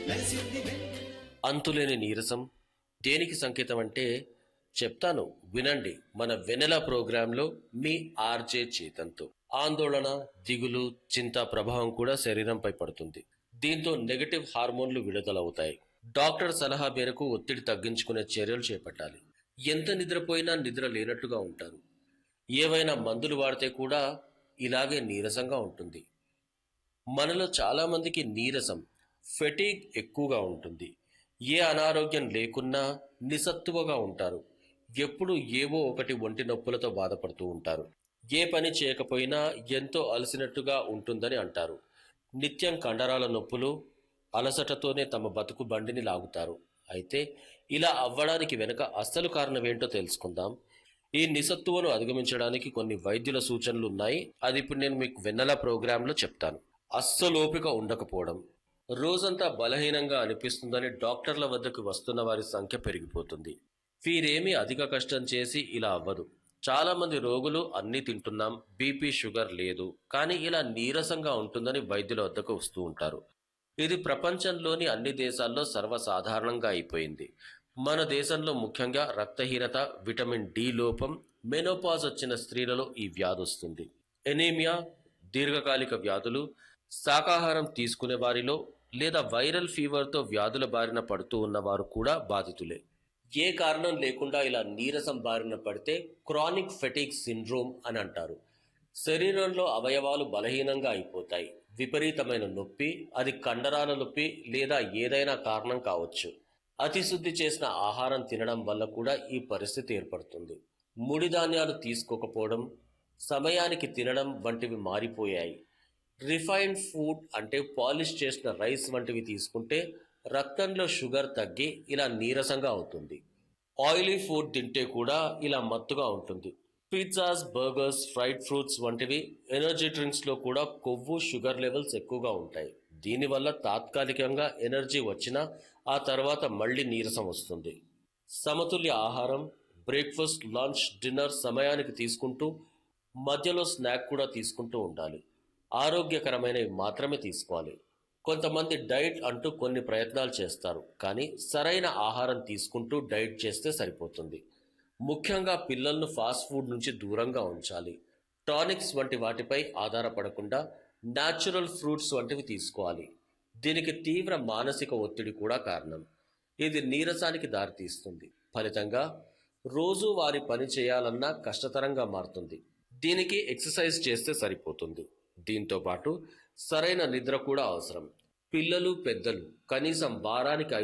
అంతులేని నీరసం దేనికి సంకేతం అంటే చెప్తాను వినండి మన వెనెల ప్రోగ్రాంలో మీ ఆర్జే చేతంతో ఆందోళన దిగులు చింత ప్రభావం కూడా శరీరంపై పడుతుంది దీంతో నెగటివ్ హార్మోన్లు విడుదలవుతాయి డాక్టర్ సలహా మేరకు ఒత్తిడి తగ్గించుకునే చర్యలు చేపట్టాలి ఎంత నిద్రపోయినా నిద్ర లేనట్టుగా ఉంటారు ఏవైనా మందులు వాడితే కూడా ఇలాగే నీరసంగా ఉంటుంది మనలో చాలా మందికి నీరసం ఫెటీగ్ ఎక్కువగా ఉంటుంది ఏ అనారోగ్యం లేకున్నా నిస్సత్తువగా ఉంటారు ఎప్పుడు ఏవో ఒకటి ఒంటి నొప్పులతో బాధపడుతూ ఉంటారు ఏ పని చేయకపోయినా ఎంతో అలసినట్టుగా ఉంటుందని అంటారు నిత్యం కండరాల నొప్పులు అలసటతోనే తమ బతుకు బండిని లాగుతారు అయితే ఇలా అవ్వడానికి వెనుక అస్సలు కారణం ఏంటో తెలుసుకుందాం ఈ నిస్సత్తువను అధిగమించడానికి కొన్ని వైద్యుల సూచనలు ఉన్నాయి అది ఇప్పుడు నేను మీకు వెన్నెల ప్రోగ్రాంలో చెప్తాను అస్సలు ఓపిక ఉండకపోవడం రోజంతా బలహీనంగా అనిపిస్తుందని డాక్టర్ల వద్దకు వస్తున్న వారి సంఖ్య పెరిగిపోతుంది వీరేమీ అధిక కష్టం చేసి ఇలా అవ్వదు చాలా మంది రోగులు అన్ని తింటున్నాం బీపీ షుగర్ లేదు కానీ ఇలా నీరసంగా ఉంటుందని వైద్యుల వద్దకు వస్తూ ఉంటారు ఇది ప్రపంచంలోని అన్ని దేశాల్లో సర్వసాధారణంగా అయిపోయింది మన దేశంలో ముఖ్యంగా రక్తహీనత విటమిన్ డి లోపం మెనోపాజ్ వచ్చిన స్త్రీలలో ఈ వ్యాధి వస్తుంది ఎనీమియా దీర్ఘకాలిక వ్యాధులు శాకాహారం తీసుకునే వారిలో లేదా వైరల్ ఫీవర్తో వ్యాధుల బారిన పడుతూ ఉన్నవారు కూడా బాధితులే ఏ కారణం లేకుండా ఇలా నీరసం బారిన పడితే క్రానిక్ ఫెటిక్ సిండ్రోమ్ అని అంటారు శరీరంలో అవయవాలు బలహీనంగా అయిపోతాయి విపరీతమైన నొప్పి అది కండరాల నొప్పి లేదా ఏదైనా కారణం కావచ్చు అతి శుద్ధి చేసిన ఆహారం తినడం వల్ల కూడా ఈ పరిస్థితి ఏర్పడుతుంది ముడి ధాన్యాలు తీసుకోకపోవడం సమయానికి తినడం వంటివి మారిపోయాయి రిఫైన్డ్ ఫుడ్ అంటే పాలిష్ చేసిన రైస్ వంటివి తీసుకుంటే రక్తంలో షుగర్ తగ్గి ఇలా నీరసంగా అవుతుంది ఆయిలీ ఫుడ్ తింటే కూడా ఇలా మత్తుగా ఉంటుంది పిజ్జాస్ బర్గర్స్ ఫ్రైడ్ ఫ్రూట్స్ వంటివి ఎనర్జీ డ్రింక్స్లో కూడా కొవ్వు షుగర్ లెవెల్స్ ఎక్కువగా ఉంటాయి దీనివల్ల తాత్కాలికంగా ఎనర్జీ వచ్చినా ఆ తర్వాత మళ్ళీ నీరసం వస్తుంది సమతుల్య ఆహారం బ్రేక్ఫాస్ట్ లంచ్ డిన్నర్ సమయానికి తీసుకుంటూ మధ్యలో స్నాక్ కూడా తీసుకుంటూ ఉండాలి ఆరోగ్యకరమైనవి మాత్రమే తీసుకోవాలి కొంతమంది డైట్ అంటూ కొన్ని ప్రయత్నాలు చేస్తారు కానీ సరైన ఆహారం తీసుకుంటూ డైట్ చేస్తే సరిపోతుంది ముఖ్యంగా పిల్లలను ఫాస్ట్ ఫుడ్ నుంచి దూరంగా ఉంచాలి టానిక్స్ వంటి వాటిపై ఆధారపడకుండా న్యాచురల్ ఫ్రూట్స్ వంటివి తీసుకోవాలి దీనికి తీవ్ర మానసిక ఒత్తిడి కూడా కారణం ఇది నీరసానికి దారితీస్తుంది ఫలితంగా రోజు వారి పని చేయాలన్నా కష్టతరంగా మారుతుంది దీనికి ఎక్సర్సైజ్ చేస్తే సరిపోతుంది దీంతో పాటు సరైన నిద్ర కూడా అవసరం పిల్లలు పెద్దలు కనీసం వారానికి